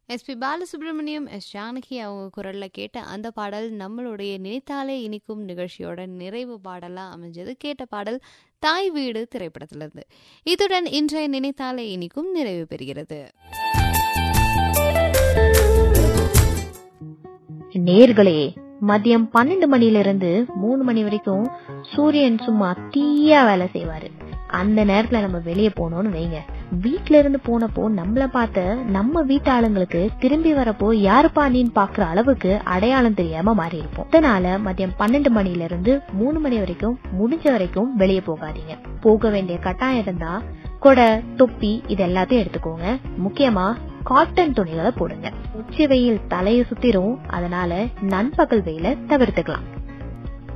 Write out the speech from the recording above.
SP Balasubramaniam S Janaki அவங்க குரல்ல கேட்ட அந்த பாடல் நம்மளுடைய நினைத்தாலே இனிக்கும் நிகழ்ச்சியோட நிறைவு பாடலா அமைஞ்சது கேட்ட பாடல் தாய் வீடு திரைப்படத்திலிருந்து இத்துடன் இன்றைய நினைத்தாலே இனிக்கும் நிறைவு பெறுகிறது நேர்களே மதியம் பன்னெண்டு மணில இருந்து மூணு மணி வரைக்கும் சூரியன் சும்மா தீயா வேலை செய்வாரு அந்த நேரத்துல நம்ம வெளியே போனோம்னு வைங்க வீட்ல இருந்து போனப்போ நம்மள பார்த்த நம்ம வீட்டு ஆளுங்களுக்கு திரும்பி வரப்போ யாருப்பா நீன்னு பாக்குற அளவுக்கு அடையாளம் தெரியாம மாறி இருப்போம் அதனால மதியம் பன்னெண்டு மணில இருந்து மூணு மணி வரைக்கும் முடிஞ்ச வரைக்கும் வெளியே போகாதீங்க போக வேண்டிய கட்டாயம் இருந்தா கொடை தொப்பி இது எல்லாத்தையும் எடுத்துக்கோங்க முக்கியமா காட்டன் துணிகளை போடுங்க உச்சி வெயில் தலையை சுத்திரும் அதனால நண்பகல் வெயில தவிர்த்துக்கலாம்